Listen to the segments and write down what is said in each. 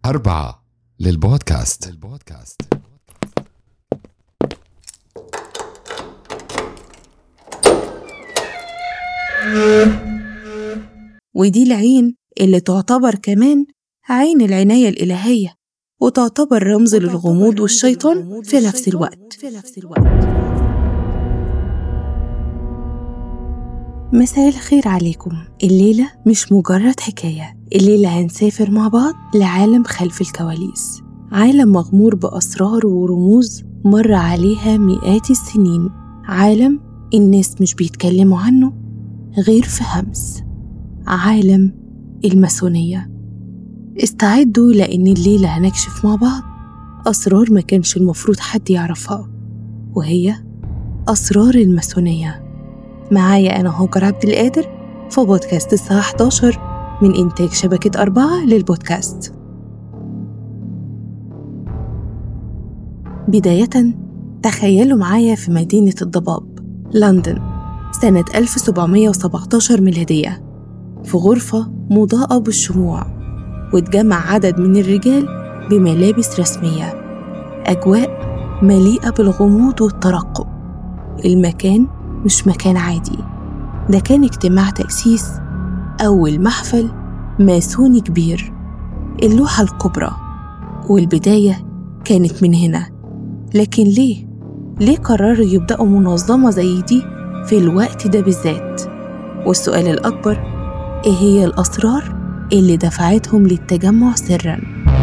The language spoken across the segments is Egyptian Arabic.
أربعة للبودكاست للبودكاست ودي العين اللي تعتبر كمان عين العناية الإلهية وتعتبر رمز للغموض والشيطان في نفس الوقت في نفس الوقت مساء الخير عليكم الليلة مش مجرد حكاية الليلة هنسافر مع بعض لعالم خلف الكواليس عالم مغمور بأسرار ورموز مر عليها مئات السنين عالم الناس مش بيتكلموا عنه غير في همس عالم الماسونية استعدوا لأن الليلة هنكشف مع بعض أسرار ما كانش المفروض حد يعرفها وهي أسرار الماسونية معايا أنا هوجر عبد القادر في بودكاست الساعة 11 من إنتاج شبكة أربعة للبودكاست بداية تخيلوا معايا في مدينة الضباب لندن سنة 1717 ميلادية في غرفة مضاءة بالشموع واتجمع عدد من الرجال بملابس رسمية أجواء مليئة بالغموض والترقب المكان مش مكان عادي ده كان اجتماع تأسيس أول محفل ماسوني كبير اللوحة الكبرى والبداية كانت من هنا لكن ليه؟ ليه قرروا يبدأوا منظمة زي دي في الوقت ده بالذات؟ والسؤال الأكبر إيه هي الأسرار اللي دفعتهم للتجمع سرًا؟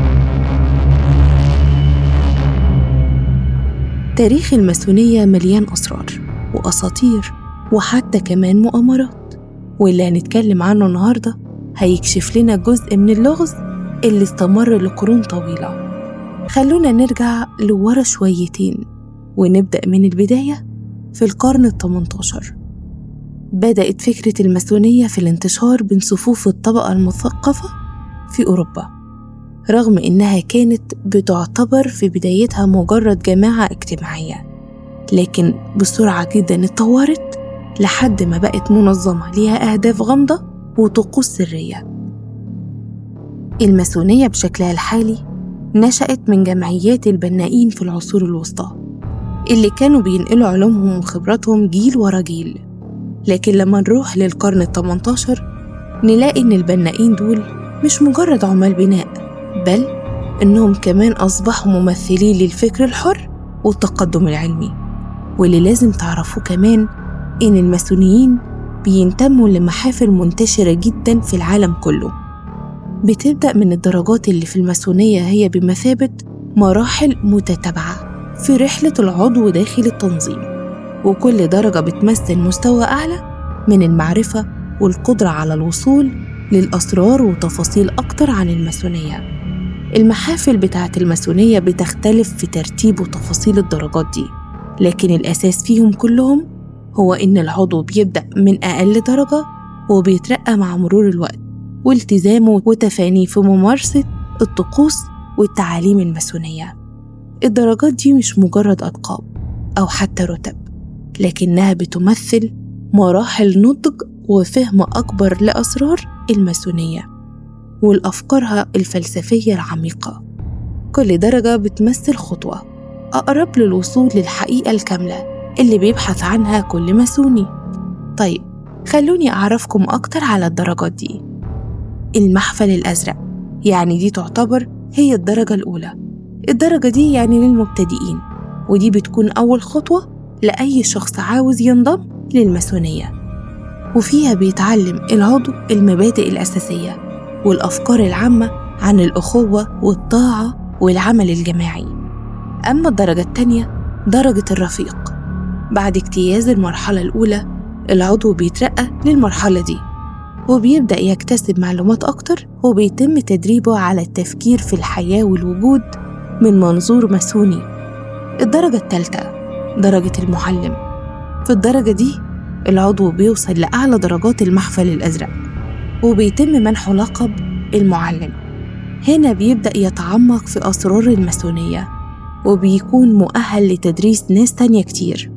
تاريخ الماسونية مليان أسرار وأساطير وحتى كمان مؤامرات واللي هنتكلم عنه النهاردة هيكشف لنا جزء من اللغز اللي استمر لقرون طويلة خلونا نرجع لورا شويتين ونبدأ من البداية في القرن الثمنتاشر بدأت فكرة الماسونية في الانتشار بين صفوف الطبقة المثقفة في أوروبا رغم إنها كانت بتعتبر في بدايتها مجرد جماعة اجتماعية لكن بسرعة جدا اتطورت لحد ما بقت منظمة ليها أهداف غامضة وطقوس سرية الماسونية بشكلها الحالي نشأت من جمعيات البنائين في العصور الوسطى اللي كانوا بينقلوا علومهم وخبراتهم جيل ورا جيل لكن لما نروح للقرن التمنتاشر نلاقي إن البنائين دول مش مجرد عمال بناء بل إنهم كمان أصبحوا ممثلين للفكر الحر والتقدم العلمي واللي لازم تعرفوه كمان إن الماسونيين بينتموا لمحافل منتشرة جدا في العالم كله بتبدأ من الدرجات اللي في الماسونية هي بمثابة مراحل متتابعة في رحلة العضو داخل التنظيم وكل درجة بتمثل مستوى أعلى من المعرفة والقدرة على الوصول للأسرار وتفاصيل أكتر عن الماسونية المحافل بتاعة الماسونية بتختلف في ترتيب وتفاصيل الدرجات دي لكن الأساس فيهم كلهم هو إن العضو بيبدأ من أقل درجة وبيترقى مع مرور الوقت والتزامه وتفانيه في ممارسة الطقوس والتعاليم الماسونية الدرجات دي مش مجرد ألقاب أو حتى رتب لكنها بتمثل مراحل نضج وفهم أكبر لأسرار الماسونية والأفكارها الفلسفية العميقة كل درجة بتمثل خطوة أقرب للوصول للحقيقة الكاملة اللي بيبحث عنها كل ماسوني طيب خلوني أعرفكم أكتر على الدرجات دي المحفل الأزرق يعني دي تعتبر هي الدرجة الأولى الدرجة دي يعني للمبتدئين ودي بتكون أول خطوة لأي شخص عاوز ينضم للماسونية وفيها بيتعلم العضو المبادئ الأساسية والأفكار العامة عن الأخوة والطاعة والعمل الجماعي أما الدرجة التانية درجة الرفيق بعد اجتياز المرحلة الأولى العضو بيترقى للمرحلة دي وبيبدأ يكتسب معلومات أكتر وبيتم تدريبه على التفكير في الحياة والوجود من منظور ماسوني الدرجة الثالثة درجة المعلم في الدرجة دي العضو بيوصل لأعلى درجات المحفل الأزرق وبيتم منحه لقب المعلم هنا بيبدأ يتعمق في أسرار الماسونية وبيكون مؤهل لتدريس ناس تانية كتير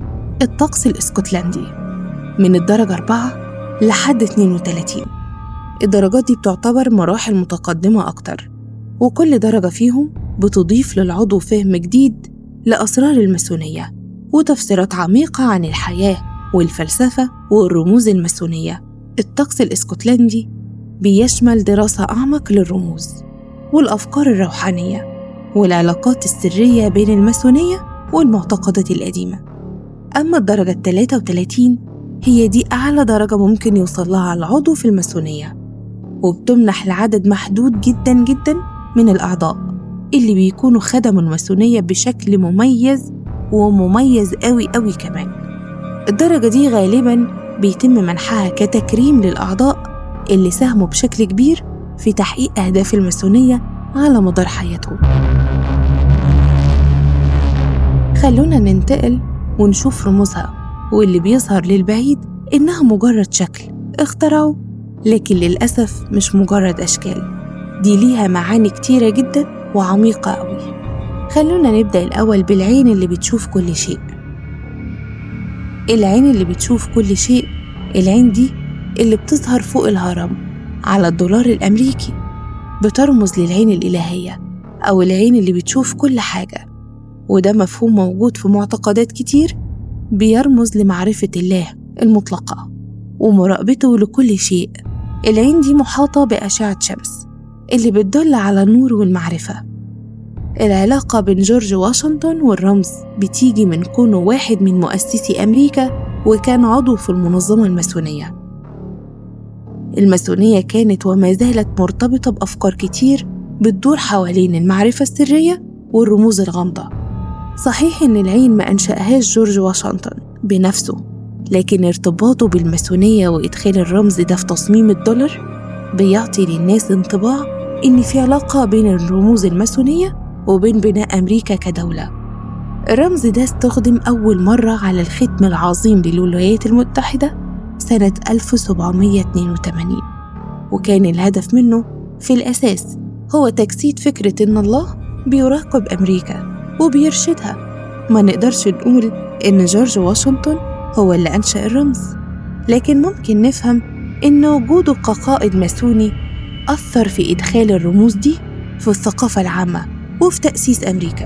الطقس الاسكتلندي من الدرجة 4 لحد 32 الدرجات دي بتعتبر مراحل متقدمة أكتر وكل درجة فيهم بتضيف للعضو فهم جديد لأسرار الماسونية وتفسيرات عميقة عن الحياة والفلسفة والرموز الماسونية الطقس الإسكتلندي بيشمل دراسة أعمق للرموز والأفكار الروحانية والعلاقات السرية بين الماسونية والمعتقدات القديمة أما الدرجة الثلاثة وثلاثين هي دي أعلى درجة ممكن يوصل لها العضو في الماسونية وبتمنح لعدد محدود جدا جدا من الأعضاء اللي بيكونوا خدموا الماسونية بشكل مميز ومميز قوي قوي كمان الدرجة دي غالبا بيتم منحها كتكريم للأعضاء اللي ساهموا بشكل كبير في تحقيق أهداف الماسونية على مدار حياتهم خلونا ننتقل ونشوف رموزها واللي بيظهر للبعيد إنها مجرد شكل اخترعوا لكن للأسف مش مجرد أشكال دي ليها معاني كتيرة جدا وعميقة أوي خلونا نبدأ الأول بالعين اللي بتشوف كل شيء العين اللي بتشوف كل شيء العين دي اللي بتظهر فوق الهرم على الدولار الأمريكي بترمز للعين الإلهية أو العين اللي بتشوف كل حاجة وده مفهوم موجود في معتقدات كتير بيرمز لمعرفة الله المطلقة ومراقبته لكل شيء العين دي محاطة بأشعة شمس اللي بتدل على النور والمعرفة العلاقة بين جورج واشنطن والرمز بتيجي من كونه واحد من مؤسسي أمريكا وكان عضو في المنظمة الماسونية الماسونية كانت وما زالت مرتبطة بأفكار كتير بتدور حوالين المعرفة السرية والرموز الغامضة صحيح إن العين ما أنشأهاش جورج واشنطن بنفسه لكن ارتباطه بالماسونية وإدخال الرمز ده في تصميم الدولار بيعطي للناس انطباع إن في علاقة بين الرموز الماسونية وبين بناء أمريكا كدولة الرمز ده استخدم أول مرة على الختم العظيم للولايات المتحدة سنة 1782 وكان الهدف منه في الأساس هو تجسيد فكرة إن الله بيراقب أمريكا وبيرشدها ما نقدرش نقول إن جورج واشنطن هو اللي أنشأ الرمز لكن ممكن نفهم إن وجوده كقائد ماسوني أثر في إدخال الرموز دي في الثقافة العامة وفي تأسيس أمريكا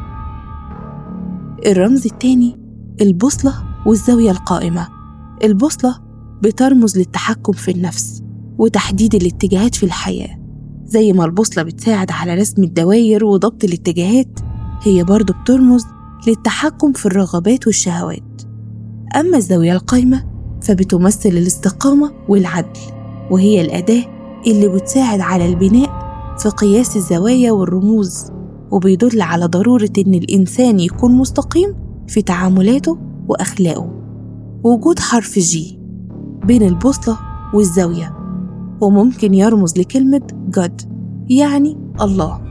الرمز التاني البوصلة والزاوية القائمة البوصلة بترمز للتحكم في النفس وتحديد الاتجاهات في الحياة زي ما البوصلة بتساعد على رسم الدوائر وضبط الاتجاهات هي برضه بترمز للتحكم في الرغبات والشهوات أما الزاوية القايمة فبتمثل الاستقامة والعدل وهي الأداة اللي بتساعد على البناء في قياس الزوايا والرموز وبيدل على ضرورة إن الإنسان يكون مستقيم في تعاملاته وأخلاقه وجود حرف جي بين البوصلة والزاوية وممكن يرمز لكلمة God يعني الله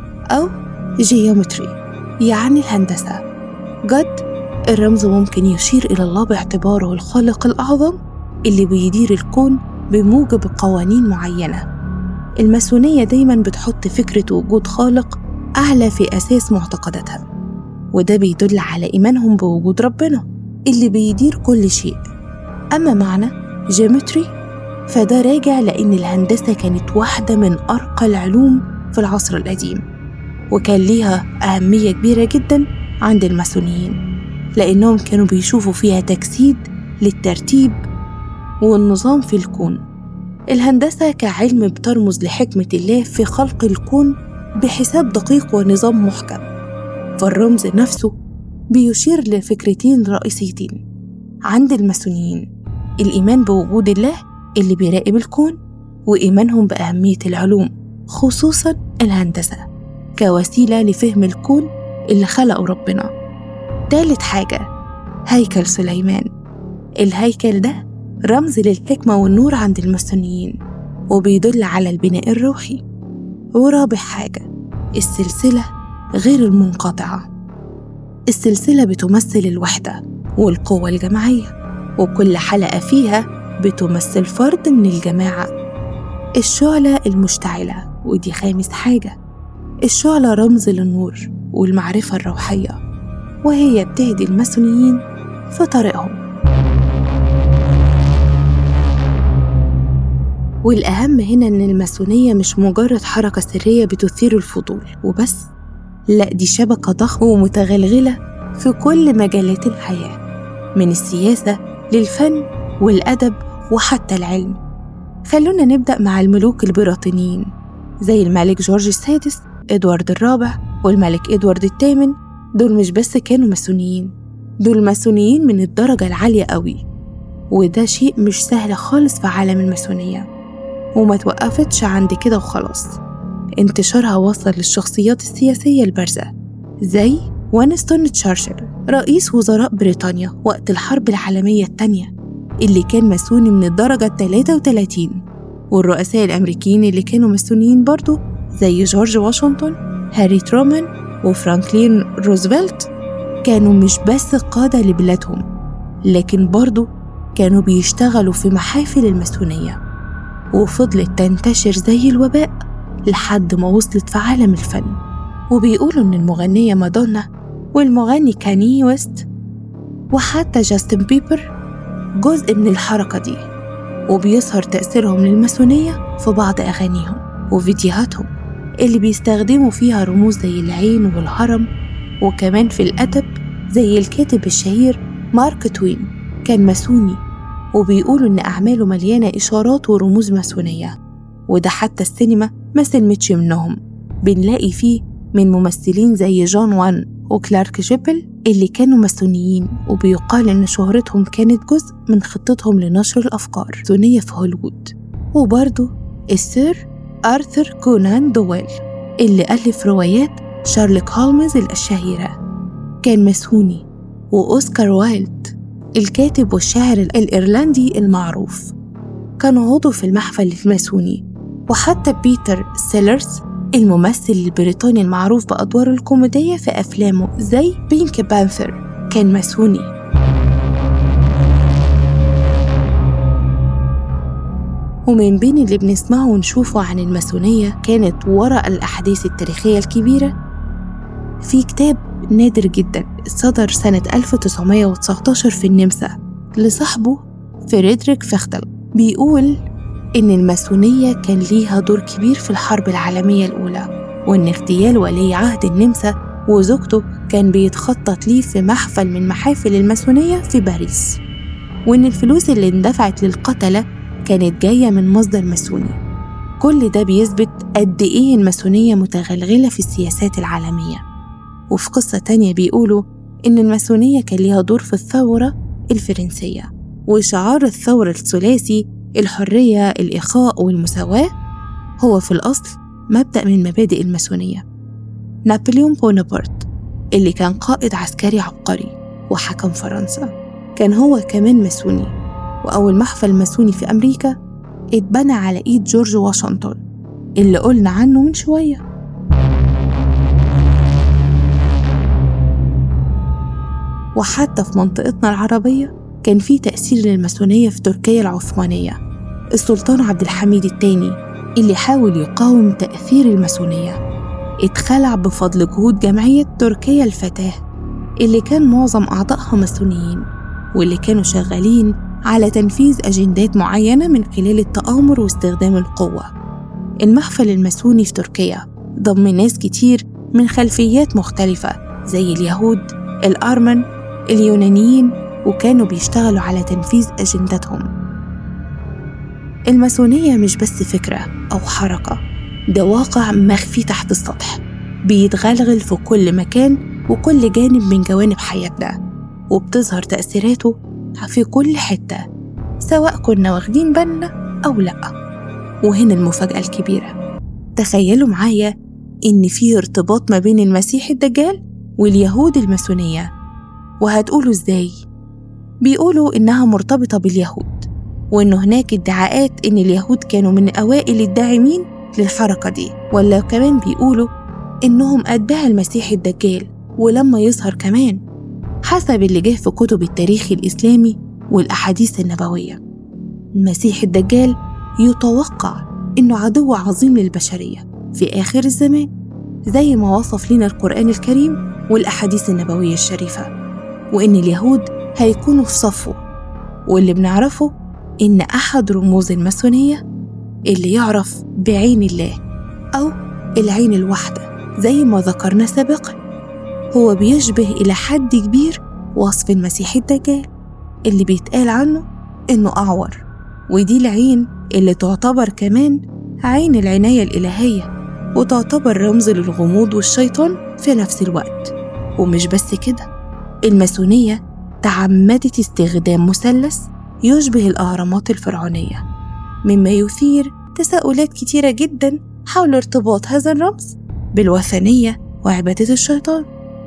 أو جيومتري يعني الهندسة God الرمز ممكن يشير إلى الله باعتباره الخالق الأعظم اللي بيدير الكون بموجب قوانين معينة الماسونية دايما بتحط فكرة وجود خالق أعلى في أساس معتقداتها وده بيدل على إيمانهم بوجود ربنا اللي بيدير كل شيء أما معنى جيومتري فده راجع لأن الهندسة كانت واحدة من أرقى العلوم في العصر القديم وكان ليها أهمية كبيرة جدا عند الماسونيين لأنهم كانوا بيشوفوا فيها تجسيد للترتيب والنظام في الكون الهندسة كعلم بترمز لحكمة الله في خلق الكون بحساب دقيق ونظام محكم فالرمز نفسه بيشير لفكرتين رئيسيتين عند الماسونيين الإيمان بوجود الله اللي بيراقب الكون وإيمانهم بأهمية العلوم خصوصا الهندسة كوسيلة لفهم الكون اللي خلقه ربنا تالت حاجة هيكل سليمان الهيكل ده رمز للحكمة والنور عند الماسونيين وبيدل على البناء الروحي ورابع حاجة السلسلة غير المنقطعة السلسلة بتمثل الوحدة والقوة الجماعية وكل حلقة فيها بتمثل فرد من الجماعة الشعلة المشتعلة ودي خامس حاجة الشعلة رمز للنور والمعرفة الروحية وهي بتهدي الماسونيين في طريقهم والأهم هنا إن الماسونية مش مجرد حركة سرية بتثير الفضول وبس لا دي شبكة ضخمة ومتغلغلة في كل مجالات الحياة من السياسة للفن والأدب وحتى العلم خلونا نبدأ مع الملوك البريطانيين زي الملك جورج السادس إدوارد الرابع والملك إدوارد الثامن دول مش بس كانوا ماسونيين دول ماسونيين من الدرجة العالية قوي وده شيء مش سهل خالص في عالم الماسونية وما توقفتش عند كده وخلاص انتشارها وصل للشخصيات السياسية البارزة زي وينستون تشرشل رئيس وزراء بريطانيا وقت الحرب العالمية الثانية اللي كان ماسوني من الدرجة 33 والرؤساء الأمريكيين اللي كانوا ماسونيين برضه زي جورج واشنطن هاري ترومان وفرانكلين روزفلت كانوا مش بس قادة لبلادهم لكن برضه كانوا بيشتغلوا في محافل الماسونية وفضلت تنتشر زي الوباء لحد ما وصلت في عالم الفن وبيقولوا إن المغنية مادونا والمغني كاني ويست وحتى جاستن بيبر جزء من الحركة دي وبيظهر تأثيرهم للماسونية في بعض أغانيهم وفيديوهاتهم اللي بيستخدموا فيها رموز زي العين والهرم وكمان في الأدب زي الكاتب الشهير مارك توين كان ماسوني وبيقولوا إن أعماله مليانة إشارات ورموز ماسونية وده حتى السينما ما سلمتش منهم بنلاقي فيه من ممثلين زي جون وان وكلارك جيبل اللي كانوا ماسونيين وبيقال إن شهرتهم كانت جزء من خطتهم لنشر الأفكار الماسونية في هوليوود وبرضه السير آرثر كونان دويل اللي ألف روايات شارلوك هولمز الشهيرة كان ماسوني وأوسكار وايلد الكاتب والشاعر الإيرلندي المعروف كان عضو في المحفل الماسوني وحتى بيتر سيلرز الممثل البريطاني المعروف بأدواره الكوميدية في أفلامه زي بينك بانثر كان ماسوني ومن بين اللي بنسمعه ونشوفه عن الماسونية كانت وراء الأحداث التاريخية الكبيرة في كتاب نادر جدا صدر سنة 1919 في النمسا لصاحبه فريدريك فيختل بيقول إن الماسونية كان ليها دور كبير في الحرب العالمية الأولى وإن اغتيال ولي عهد النمسا وزوجته كان بيتخطط ليه في محفل من محافل الماسونية في باريس وإن الفلوس اللي اندفعت للقتلة كانت جاية من مصدر ماسوني كل ده بيثبت قد إيه الماسونية متغلغلة في السياسات العالمية وفي قصة تانية بيقولوا إن الماسونية كان ليها دور في الثورة الفرنسية وشعار الثورة الثلاثي الحرية الإخاء والمساواة هو في الأصل مبدأ من مبادئ الماسونية نابليون بونابرت اللي كان قائد عسكري عبقري وحكم فرنسا كان هو كمان ماسوني وأول محفل ماسوني في أمريكا اتبنى على إيد جورج واشنطن اللي قلنا عنه من شوية وحتى في منطقتنا العربية كان في تأثير للماسونية في تركيا العثمانية السلطان عبد الحميد الثاني اللي حاول يقاوم تأثير الماسونية اتخلع بفضل جهود جمعية تركيا الفتاة اللي كان معظم أعضائها ماسونيين واللي كانوا شغالين على تنفيذ أجندات معينة من خلال التآمر واستخدام القوة المحفل الماسوني في تركيا ضم ناس كتير من خلفيات مختلفة زي اليهود الأرمن اليونانيين وكانوا بيشتغلوا على تنفيذ أجندتهم الماسونية مش بس فكرة أو حركة ده واقع مخفي تحت السطح بيتغلغل في كل مكان وكل جانب من جوانب حياتنا وبتظهر تأثيراته في كل حتة سواء كنا واخدين بالنا أو لأ وهنا المفاجأة الكبيرة تخيلوا معايا إن في ارتباط ما بين المسيح الدجال واليهود الماسونية وهتقولوا إزاي؟ بيقولوا إنها مرتبطة باليهود وإن هناك ادعاءات إن اليهود كانوا من أوائل الداعمين للحركة دي ولا كمان بيقولوا إنهم أتباع المسيح الدجال ولما يظهر كمان حسب اللي جه في كتب التاريخ الإسلامي والأحاديث النبوية المسيح الدجال يتوقع إنه عدو عظيم للبشرية في آخر الزمان زي ما وصف لنا القرآن الكريم والأحاديث النبوية الشريفة وإن اليهود هيكونوا في صفه واللي بنعرفه إن أحد رموز الماسونية اللي يعرف بعين الله أو العين الواحدة زي ما ذكرنا سابقا هو بيشبه إلى حد كبير وصف المسيح الدجال اللي بيتقال عنه إنه أعور ودي العين اللي تعتبر كمان عين العناية الإلهية وتعتبر رمز للغموض والشيطان في نفس الوقت ومش بس كده الماسونية تعمدت استخدام مثلث يشبه الأهرامات الفرعونية مما يثير تساؤلات كتيرة جدا حول ارتباط هذا الرمز بالوثنية وعبادة الشيطان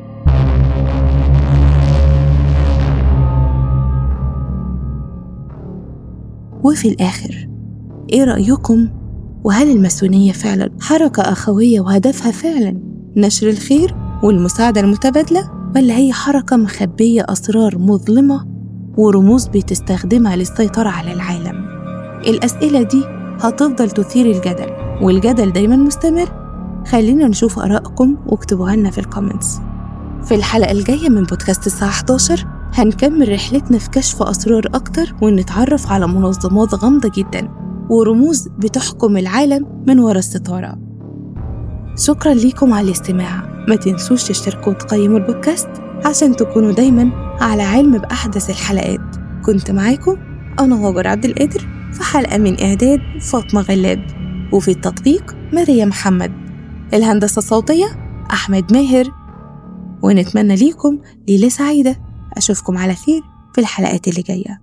وفي الآخر إيه رأيكم؟ وهل الماسونية فعلا حركة أخوية وهدفها فعلا نشر الخير والمساعدة المتبادلة؟ ولا هي حركة مخبية أسرار مظلمة ورموز بتستخدمها للسيطرة على العالم؟ الأسئلة دي هتفضل تثير الجدل والجدل دايما مستمر خلينا نشوف آرائكم واكتبوها لنا في الكومنتس في الحلقة الجاية من بودكاست الساعة 11 هنكمل رحلتنا في كشف أسرار أكتر ونتعرف على منظمات غامضة جدا ورموز بتحكم العالم من وراء الستارة شكرا ليكم على الاستماع ما تنسوش تشتركوا وتقيموا البودكاست عشان تكونوا دايما على علم بأحدث الحلقات كنت معاكم أنا هاجر عبد القادر في حلقة من إعداد فاطمة غلاب وفي التطبيق مريم محمد الهندسة الصوتية أحمد ماهر ونتمنى ليكم ليلة سعيدة أشوفكم على خير في الحلقات اللي جايه